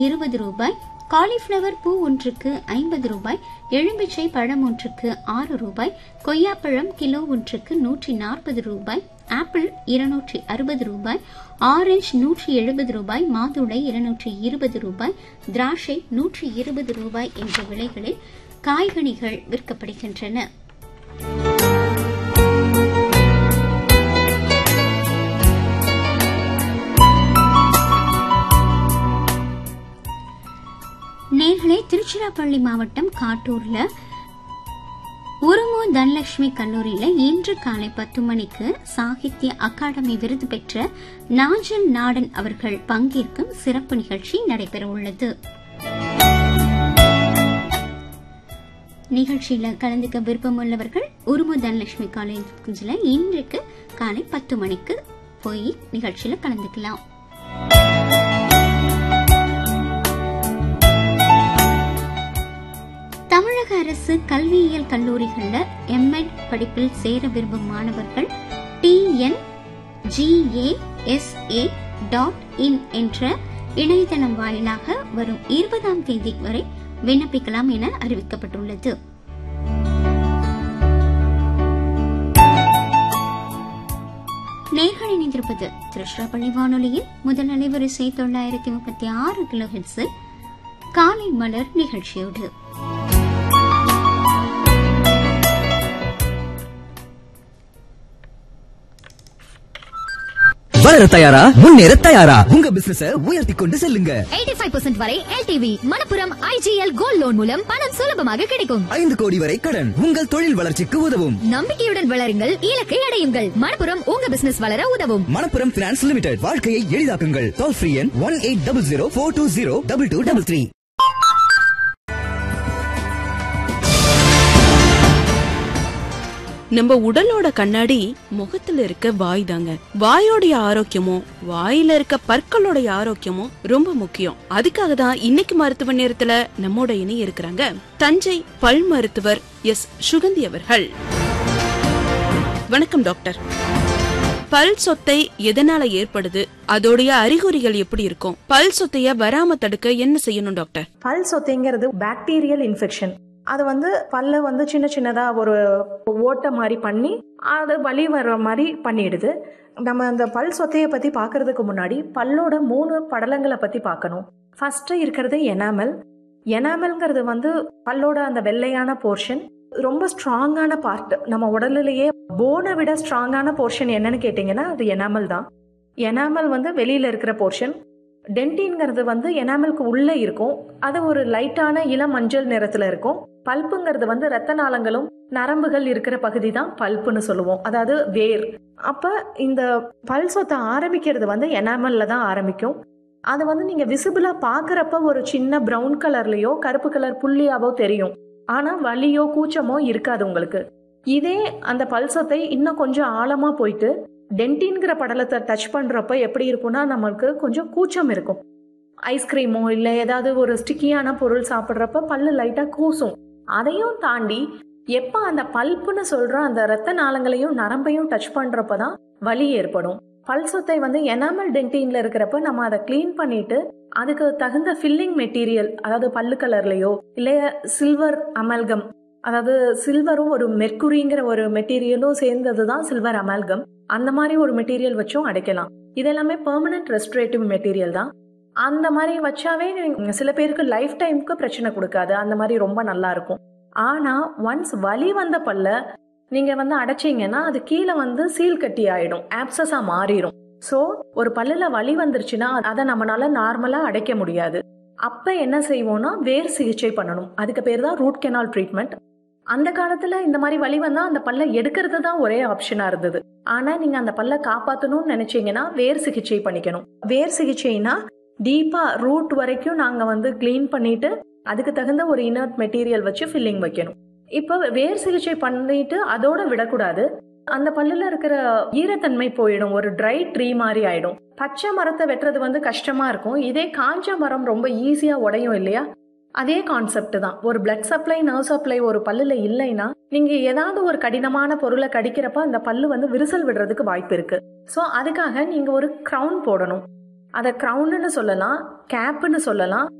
இருபது ரூபாய் காலிஃப்ளவர் பூ ஒன்றுக்கு ஐம்பது ரூபாய் எலும்பிச்சை பழம் ஒன்றுக்கு ஆறு ரூபாய் கொய்யாப்பழம் கிலோ ஒன்றுக்கு நூற்றி நாற்பது ரூபாய் ஆப்பிள் இருநூற்றி அறுபது ரூபாய் ஆரஞ்சு நூற்றி எழுபது ரூபாய் மாதுளை இருநூற்றி இருபது ரூபாய் திராட்சை நூற்றி இருபது ரூபாய் என்ற விலைகளில் காய்கனிகள் விற்கப்படுகின்றன நேர்களே திருச்சிராப்பள்ளி மாவட்டம் காட்டூர்ல உருமு தனலட்சுமி கல்லூரியில இன்று காலை பத்து மணிக்கு சாகித்ய அகாடமி விருது பெற்ற நாஜல் நாடன் அவர்கள் பங்கேற்கும் சிறப்பு நிகழ்ச்சி நடைபெறவுள்ளது நிகழ்ச்சியில கலந்துக்க விருப்பமுள்ளவர்கள் உருமு தனலட்சுமி காலேஜில் இன்றைக்கு காலை பத்து மணிக்கு போய் நிகழ்ச்சியில கலந்துக்கலாம் தமிழக அரசு கல்வியியல் கல்லூரிகள்ல எம்எட் படிப்பில் சேர விரும்பும் மாணவர்கள் டிஎன் ஜிஏஎஸ்ஏ டாட் இன் என்ற இணையதளம் வாயிலாக வரும் இருபதாம் தேதி வரை விண்ணப்பிக்கலாம் என அறிவிக்கப்பட்டுள்ளது நேர்கள் இணைந்திருப்பது திருச்சிராப்பள்ளி வானொலியில் முதல் அலைவரிசை தொள்ளாயிரத்தி முப்பத்தி ஆறு கிலோ ஹெட்ஸில் காலை மலர் நிகழ்ச்சியோடு வளர தயாரா முன்னேற தயாரா உங்க பிசினஸ உயர்த்தி கொண்டு செல்லுங்க 85% வரை LTV Manappuram IGL gold loan மூலம் பணம் சுலபமாக கிடைக்கும் ஐந்து கோடி வரை கடன் உங்கள் தொழில் வளர்ச்சிக்கு உதவும் நம்பிக்கையுடன் வளருங்கள் இலக்கை அடையுங்கள் மணப்புரம் உங்க பிசினஸ் வளர உதவும் மணப்புரம் பினான்ஸ் லிமிடெட் வாழ்க்கையை எளிதாக்குங்கள் டோல் ஃப்ரீ எண் one eight double zero four two zero double two double three நம்ம உடலோட கண்ணாடி முகத்துல இருக்க வாய் தாங்க வாயோடைய ஆரோக்கியமும் வாயில இருக்க பற்களோடைய ஆரோக்கியமும் ரொம்ப முக்கியம் அதுக்காக தான் இன்னைக்கு மருத்துவ நேரத்துல நம்மோட இணைய இருக்கிறாங்க தஞ்சை பல் மருத்துவர் எஸ் சுகந்தி அவர்கள் வணக்கம் டாக்டர் பல் சொத்தை எதனால ஏற்படுது அதோடைய அறிகுறிகள் எப்படி இருக்கும் பல் சொத்தைய வராம தடுக்க என்ன செய்யணும் டாக்டர் பல் சொத்தைங்கிறது பாக்டீரியல் இன்ஃபெக்ஷன் அது வந்து பல்ல வந்து சின்ன சின்னதா ஒரு ஓட்டை மாதிரி பண்ணி அது வலி வர்ற மாதிரி பண்ணிடுது நம்ம அந்த பல் சொத்தையை பத்தி பார்க்கறதுக்கு முன்னாடி பல்லோட மூணு படலங்களை பத்தி பார்க்கணும் ஃபர்ஸ்ட் இருக்கிறது எனாமல் எனாமல்ங்கிறது வந்து பல்லோட அந்த வெள்ளையான போர்ஷன் ரொம்ப ஸ்ட்ராங்கான பார்ட் நம்ம உடலிலேயே போனை விட ஸ்ட்ராங்கான போர்ஷன் என்னன்னு கேட்டிங்கன்னா அது எனாமல் தான் எனாமல் வந்து வெளியில இருக்கிற போர்ஷன் டென்டின்ங்கிறது வந்து எனாமலுக்கு உள்ளே இருக்கும் அது ஒரு லைட்டான இளம் மஞ்சள் நிறத்துல இருக்கும் பல்ப்புங்கிறது வந்து ரத்த நாளங்களும் நரம்புகள் இருக்கிற பகுதி தான் பல்ப்புன்னு சொல்லுவோம் அதாவது வேர் அப்ப இந்த பல் சொத்தை ஆரம்பிக்கிறது வந்து எனாமல்ல தான் ஆரம்பிக்கும் அது வந்து நீங்க விசிபிளா பாக்குறப்ப ஒரு சின்ன பிரவுன் கலர்லயோ கருப்பு கலர் புள்ளியாவோ தெரியும் ஆனா வலியோ கூச்சமோ இருக்காது உங்களுக்கு இதே அந்த பல்சத்தை இன்னும் கொஞ்சம் ஆழமா போயிட்டு டென்டின்கிற படலத்தை டச் பண்றப்ப எப்படி இருக்கும்னா நம்மளுக்கு கொஞ்சம் கூச்சம் இருக்கும் ஐஸ்கிரீமோ இல்லை ஏதாவது ஒரு ஸ்டிக்கியான பொருள் சாப்பிட்றப்ப பல்லு லைட்டா கூசும் அதையும் தாண்டி எப்ப அந்த பல்ப்புன்னு சொல்ற அந்த ரத்த நாளங்களையும் நரம்பையும் டச் பண்றப்ப தான் வலி ஏற்படும் பல் சொத்தை வந்து எனாமல் டென்டின்ல இருக்கிறப்ப நம்ம அதை க்ளீன் பண்ணிட்டு அதுக்கு தகுந்த ஃபில்லிங் மெட்டீரியல் அதாவது பல்லு கலர்லயோ இல்லைய சில்வர் அமல்கம் அதாவது சில்வரும் ஒரு மெர்க்குரிங்கிற ஒரு மெட்டீரியலும் சேர்ந்தது தான் சில்வர் அமல்கம் அந்த மாதிரி ஒரு மெட்டீரியல் வச்சும் அடைக்கலாம் இது எல்லாமே பெர்மனன்ட் ரெஸ்டரேட்டிவ் மெட்டீரியல் தான் அந்த மாதிரி வச்சாவே நீங்க- சில பேருக்கு லைஃப் டைமுக்கு பிரச்சனை கொடுக்காது அந்த மாதிரி ரொம்ப நல்லா இருக்கும் ஆனா ஒன்ஸ் வலி வந்த பல்ல நீங்க வந்து அடைச்சீங்கன்னா அது கீழே வந்து சீல் கட்டி ஆயிடும் ஆப்சஸா மாறிடும் ஸோ ஒரு பல்லுல வலி வந்துருச்சுன்னா அதை நம்மளால நார்மலா அடைக்க முடியாது அப்ப என்ன செய்வோம்னா வேர் சிகிச்சை பண்ணணும் அதுக்கு பேர் தான் ரூட் கெனால் ட்ரீட்மெண்ட் அந்த காலத்துல இந்த மாதிரி வலி வந்தா அந்த பல்ல எடுக்கிறது தான் ஒரே ஆப்ஷனா இருந்தது ஆனா நீங்க அந்த பல்ல காப்பாத்தணும்னு நினைச்சீங்கன்னா வேர் சிகிச்சை பண்ணிக்கணும் வேர் சிகிச்சைனா டீப்பா ரூட் வரைக்கும் நாங்க வந்து க்ளீன் பண்ணிட்டு அதுக்கு தகுந்த ஒரு இனர்ட் மெட்டீரியல் வச்சு ஃபில்லிங் வைக்கணும் இப்போ வேர் சிகிச்சை பண்ணிட்டு அதோட விடக்கூடாது அந்த பல்லுல இருக்கிற ஈரத்தன்மை போயிடும் ஒரு ட்ரை ட்ரீ மாதிரி ஆயிடும் பச்சை மரத்தை வெட்டுறது வந்து கஷ்டமா இருக்கும் இதே காஞ்ச மரம் ரொம்ப ஈஸியா உடையும் இல்லையா அதே கான்செப்ட் தான் ஒரு பிளட் சப்ளை நர்வ் சப்ளை ஒரு பல்லுல இல்லைன்னா நீங்க ஏதாவது ஒரு கடினமான பொருளை கடிக்கிறப்ப அந்த பல்லு வந்து விரிசல் விடுறதுக்கு வாய்ப்பு இருக்கு ஸோ அதுக்காக நீங்க ஒரு கிரவுன் போடணும் அதை க்ரௌனுன்னு சொல்லலாம் கேப்புன்னு சொல்லலாம்